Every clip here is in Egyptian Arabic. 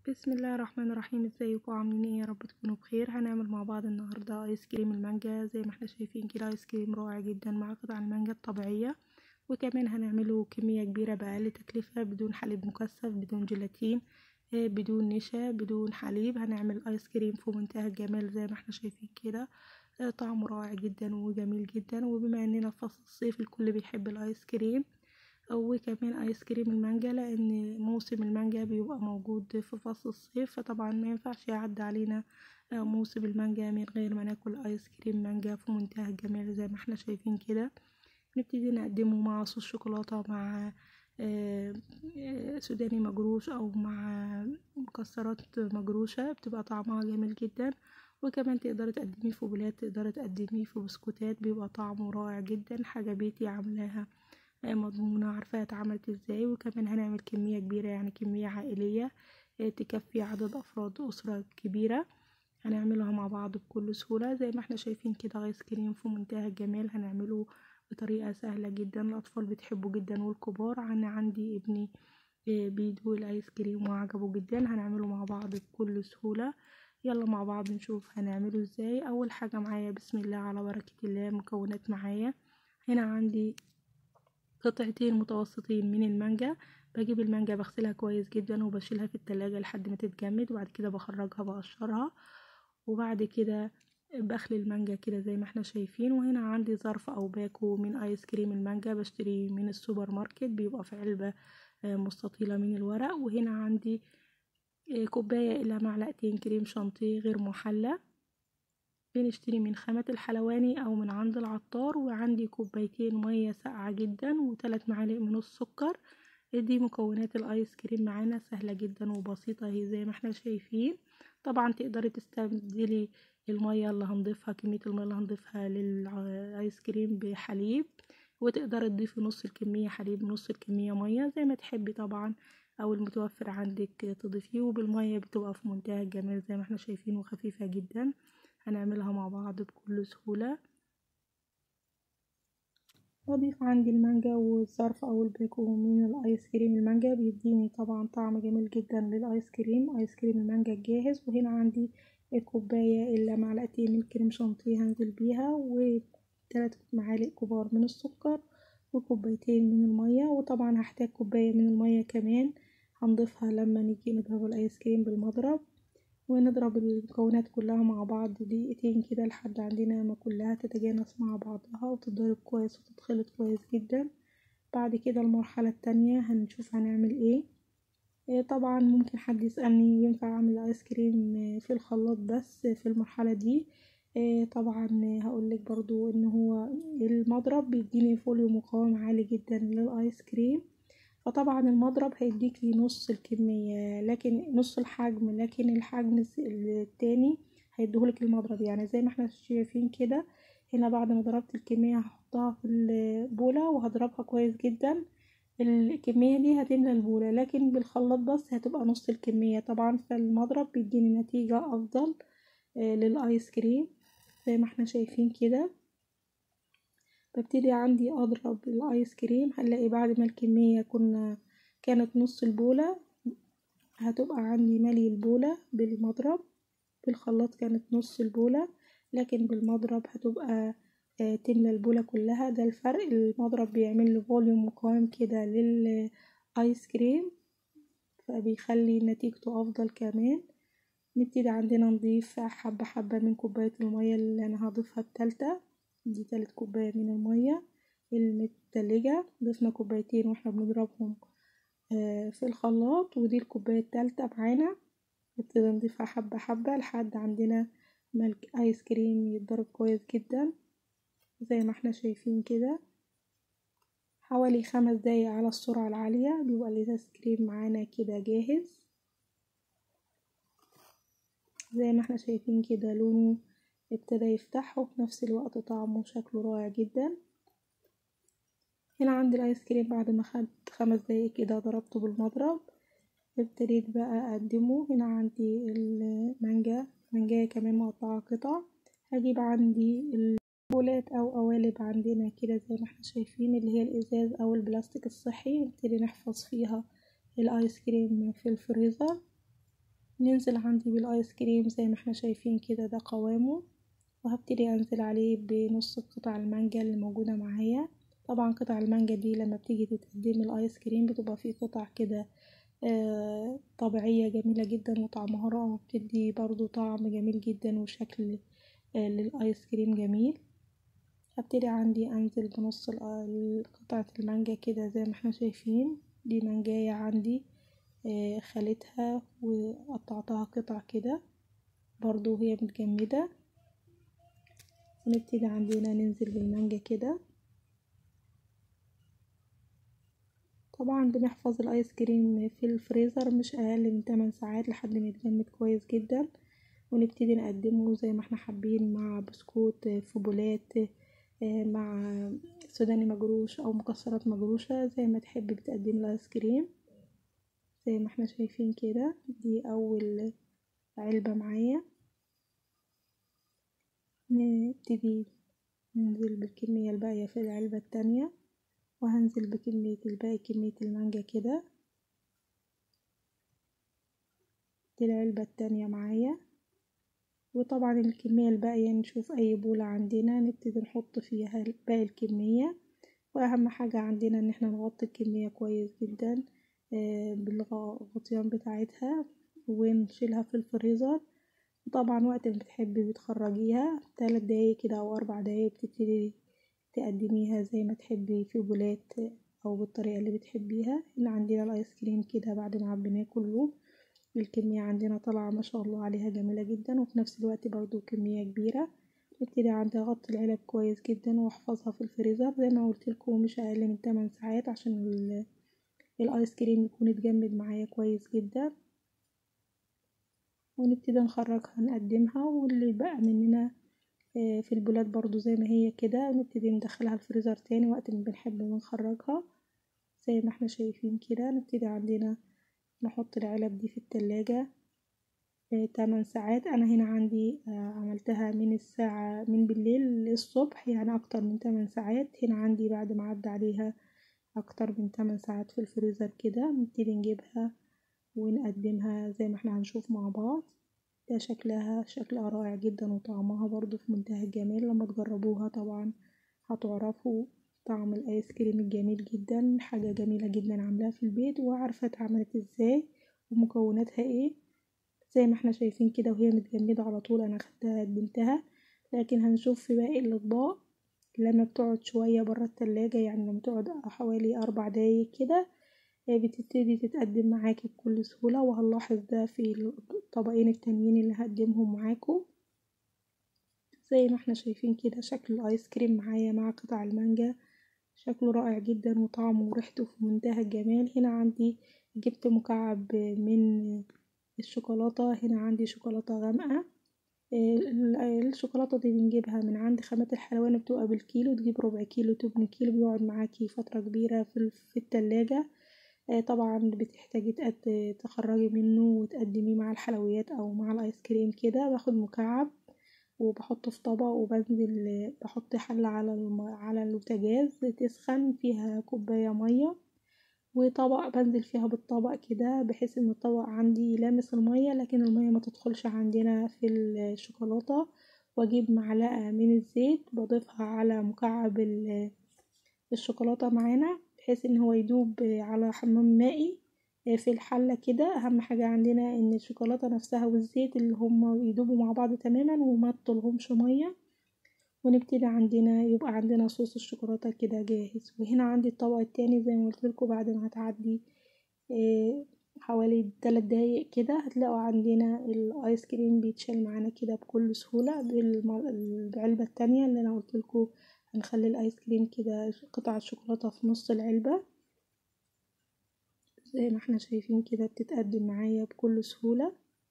بسم الله الرحمن الرحيم ازيكم عاملين ايه يا رب تكونوا بخير هنعمل مع بعض النهارده ايس كريم المانجا زي ما احنا شايفين كده ايس كريم رائع جدا مع قطع المانجا الطبيعيه وكمان هنعمله كميه كبيره باقل تكلفه بدون حليب مكثف بدون جيلاتين آه، بدون نشا بدون حليب هنعمل ايس كريم في منتهى الجمال زي ما احنا شايفين كده آه، طعمه رائع جدا وجميل جدا وبما اننا في فصل الصيف الكل بيحب الايس كريم وكمان ايس كريم المانجا لان موسم المانجا بيبقى موجود في فصل الصيف فطبعا ما ينفعش يعدي علينا موسم المانجا من غير ما ناكل ايس كريم مانجا في منتهى الجمال زي ما احنا شايفين كده نبتدي نقدمه مع صوص شوكولاتة مع آه، آه، سوداني مجروش او مع مكسرات مجروشة بتبقى طعمها جميل جدا وكمان تقدري تقدميه في بولات تقدري تقدميه في بسكوتات بيبقى طعمه رائع جدا حاجة بيتي عاملاها مضمونة عارفة اتعملت ازاي وكمان هنعمل كمية كبيرة يعني كمية عائلية آه، تكفي عدد أفراد أسرة كبيرة هنعملها مع بعض بكل سهولة زي ما احنا شايفين كده ايس كريم في منتهى الجمال هنعمله بطريقة سهلة جدا الأطفال بتحبه جدا والكبار أنا عندي ابني آه، بيدوق الآيس كريم وعجبه جدا هنعمله مع بعض بكل سهولة يلا مع بعض نشوف هنعمله ازاي أول حاجة معايا بسم الله على بركة الله مكونات معايا هنا عندي قطعتين متوسطين من المانجا بجيب المانجا بغسلها كويس جدا وبشيلها في التلاجة لحد ما تتجمد وبعد كده بخرجها بقشرها وبعد كده بخلي المانجا كده زي ما احنا شايفين وهنا عندي ظرف او باكو من ايس كريم المانجا بشتريه من السوبر ماركت بيبقى في علبة آه، مستطيلة من الورق وهنا عندي آه، كوباية الى معلقتين كريم شانتيه غير محلى بنشتري من خامة الحلواني او من عند العطار وعندي كوبايتين مية ساقعة جدا وثلاث معالق من السكر دي مكونات الايس كريم معانا سهلة جدا وبسيطة اهي زي ما احنا شايفين طبعا تقدري تستبدلي المية اللي هنضيفها كمية المية اللي هنضيفها للايس كريم بحليب وتقدري تضيفي نص الكمية حليب نص الكمية مية زي ما تحبي طبعا او المتوفر عندك تضيفيه وبالمية بتبقى في منتهى الجمال زي ما احنا شايفين وخفيفة جدا هنعملها مع بعض بكل سهولة بضيف عندي المانجا والظرف او الباكو من الايس كريم المانجا بيديني طبعا طعم جميل جدا للايس كريم ايس كريم المانجا الجاهز وهنا عندي كوباية الا معلقتين من كريم شانتيه هنزل بيها وثلاث معالق كبار من السكر وكوبايتين من المية وطبعا هحتاج كوباية من المية كمان هنضيفها لما نيجي نضرب الايس كريم بالمضرب ونضرب المكونات كلها مع بعض دقيقتين كده لحد عندنا ما كلها تتجانس مع بعضها وتتضرب كويس وتتخلط كويس جدا بعد كده المرحلة التانية هنشوف هنعمل ايه إيه طبعا ممكن حد يسألني ينفع اعمل ايس كريم في الخلاط بس في المرحلة دي إيه طبعا هقولك برضو ان هو المضرب بيديني فوليوم مقاوم عالي جدا للايس كريم فطبعا المضرب هيديكي نص الكمية لكن نص الحجم لكن الحجم التاني هيديهولك المضرب يعني زي ما احنا شايفين كده هنا بعد ما ضربت الكمية هحطها في البولة وهضربها كويس جدا الكمية دي هتملى البولة لكن بالخلاط بس هتبقى نص الكمية طبعا فالمضرب بيديني نتيجة افضل للايس كريم زي ما احنا شايفين كده ببتدي عندي اضرب الايس كريم هنلاقي بعد ما الكمية كنا كانت نص البولة هتبقى عندي ملي البولة بالمضرب بالخلاط كانت نص البولة لكن بالمضرب هتبقى آه، تملى البولة كلها ده الفرق المضرب بيعمل له فوليوم مقاوم كده للايس كريم فبيخلي نتيجته افضل كمان نبتدي عندنا نضيف حبة حبة من كوباية المية اللي انا هضيفها التالتة دي تالت كوباية من المية المتلجة ضفنا كوبايتين واحنا بنضربهم آه، في الخلاط ودي الكوباية التالتة معانا نبتدي نضيفها حبة حبة لحد عندنا ملك ايس كريم يتضرب كويس جدا زي ما احنا شايفين كده حوالي خمس دقايق على السرعة العالية بيبقى الايس كريم معانا كده جاهز زي ما احنا شايفين كده لونه ابتدى يفتح وفي نفس الوقت طعمه شكله رائع جدا هنا عندي الايس كريم بعد ما خدت خمس دقايق كده ضربته بالمضرب ابتديت بقى اقدمه هنا عندي المانجا مانجاية كمان مقطعة قطع هجيب عندي البولات او قوالب عندنا كده زي ما احنا شايفين اللي هي الازاز او البلاستيك الصحي نبتدي نحفظ فيها الايس كريم في الفريزر ننزل عندي بالايس كريم زي ما احنا شايفين كده ده قوامه وهبتدي انزل عليه بنص قطع المانجا اللي موجودة معايا طبعا قطع المانجا دي لما بتيجي تتقدم الايس كريم بتبقى فيه قطع كده آه طبيعية جميلة جدا وطعمها رائع بتدي برضو طعم جميل جدا وشكل آه للايس كريم جميل هبتدي عندي انزل بنص قطعة المانجا كده زي ما احنا شايفين دي مانجاية عندي آه خليتها وقطعتها قطع كده برضو هي متجمدة ونبتدي عندنا ننزل بالمانجا كده طبعا بنحفظ الايس كريم في الفريزر مش اقل من 8 ساعات لحد ما يتجمد كويس جدا ونبتدي نقدمه زي ما احنا حابين مع بسكوت فوبولات مع سوداني مجروش او مكسرات مجروشة زي ما تحب بتقدم الايس كريم زي ما احنا شايفين كده دي اول علبة معايا نبتدي ننزل بالكمية الباقية في العلبة التانية وهنزل بكمية الباقي كمية المانجا كده دي العلبة التانية معايا وطبعا الكمية الباقية نشوف اي بولة عندنا نبتدي نحط فيها باقي الكمية واهم حاجة عندنا ان احنا نغطي الكمية كويس جدا بالغطيان بتاعتها ونشيلها في الفريزر وطبعا وقت ما بتحبي بتخرجيها تلات دقايق كده او اربع دقايق بتبتدي تقدميها زي ما تحبي في بولات او بالطريقة اللي بتحبيها هنا عندنا الايس كريم كده بعد ما عبيناه كله الكمية عندنا طالعة ما شاء الله عليها جميلة جدا وفي نفس الوقت برضو كمية كبيرة نبتدي عندي اغطي العلب كويس جدا واحفظها في الفريزر زي ما قلتلكوا مش اقل من 8 ساعات عشان الايس كريم يكون اتجمد معايا كويس جدا ونبتدي نخرجها نقدمها واللي بقى مننا في البولات برضو زي ما هي كده نبتدي ندخلها الفريزر تاني وقت ما بنحب نخرجها زي ما احنا شايفين كده نبتدي عندنا نحط العلب دي في التلاجة تمن ساعات انا هنا عندي عملتها من الساعة من بالليل للصبح يعني اكتر من تمن ساعات هنا عندي بعد ما عدى عليها اكتر من تمن ساعات في الفريزر كده نبتدي نجيبها ونقدمها زي ما احنا هنشوف مع بعض ده شكلها شكلها رائع جدا وطعمها برضو في منتهى الجمال لما تجربوها طبعا هتعرفوا طعم الايس كريم الجميل جدا حاجة جميلة جدا عاملاها في البيت وعارفة اتعملت ازاي ومكوناتها ايه زي ما احنا شايفين كده وهي متجمدة على طول انا خدتها قدمتها لكن هنشوف في باقي الاطباق لما بتقعد شوية برا التلاجة يعني لما تقعد حوالي اربع دقايق كده بتبتدي تتقدم معاكي بكل سهولة وهنلاحظ ده في الطبقين التانيين اللي هقدمهم معاكم زي ما احنا شايفين كده شكل الايس كريم معايا مع قطع المانجا شكله رائع جدا وطعمه وريحته في منتهى الجمال هنا عندي جبت مكعب من الشوكولاتة هنا عندي شوكولاتة غامقة الشوكولاتة دي بنجيبها من عند خامات الحلواني بتبقى بالكيلو تجيب ربع كيلو تمن كيلو بيقعد معاكي فترة كبيرة في التلاجة طبعا بتحتاجي تخرجي منه وتقدميه مع الحلويات او مع الايس كريم كده باخد مكعب وبحطه في طبق وبنزل بحط حلة على الم... على البوتاجاز تسخن فيها كوباية مية وطبق بنزل فيها بالطبق كده بحيث ان الطبق عندي يلامس المية لكن المية ما تدخلش عندنا في الشوكولاتة واجيب معلقة من الزيت بضيفها على مكعب الشوكولاتة معانا بحيث ان هو يدوب على حمام مائي في الحلة كده اهم حاجة عندنا ان الشوكولاتة نفسها والزيت اللي هما يدوبوا مع بعض تماما وما تطولهمش مية ونبتدي عندنا يبقى عندنا صوص الشوكولاتة كده جاهز وهنا عندي الطبق التاني زي ما قلتلكوا بعد ما هتعدي حوالي تلات دقايق كده هتلاقوا عندنا الايس كريم بيتشال معانا كده بكل سهولة بالعلبة التانية اللي انا قلتلكوا هنخلي الايس كريم كده قطع الشوكولاتة في نص العلبة زي ما احنا شايفين كده بتتقدم معايا بكل سهولة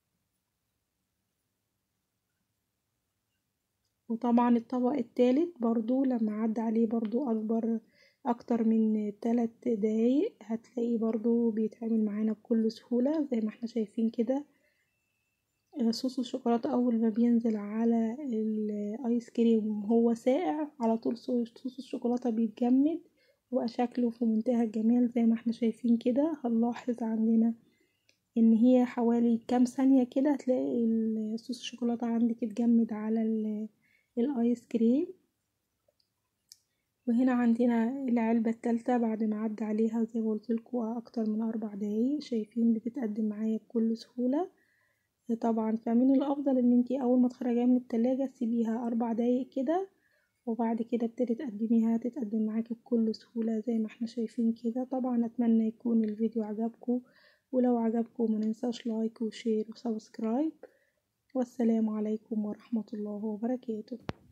وطبعا الطبق التالت برضو لما عدى عليه برضو اكبر اكتر من تلات دقايق هتلاقيه برضو بيتعمل معانا بكل سهولة زي ما احنا شايفين كده صوص الشوكولاتة اول ما بينزل على الايس كريم وهو ساقع على طول صوص الشوكولاتة بيتجمد وبقى شكله في منتهى الجمال زي ما احنا شايفين كده هنلاحظ عندنا ان هي حوالي كام ثانية كده هتلاقي صوص الشوكولاتة عندك اتجمد على الايس كريم وهنا عندنا العلبة التالتة بعد ما عدى عليها زي ما قولتلكوا اكتر من اربع دقايق شايفين بتتقدم معايا بكل سهولة طبعا فمن الافضل ان انتي اول ما تخرجيها من التلاجة تسيبيها اربع دقايق كده وبعد كده ابتدي تقدميها تتقدم معاكي بكل سهولة زي ما احنا شايفين كده طبعا اتمنى يكون الفيديو عجبكم ولو عجبكم مننساش لايك وشير وسبسكرايب والسلام عليكم ورحمة الله وبركاته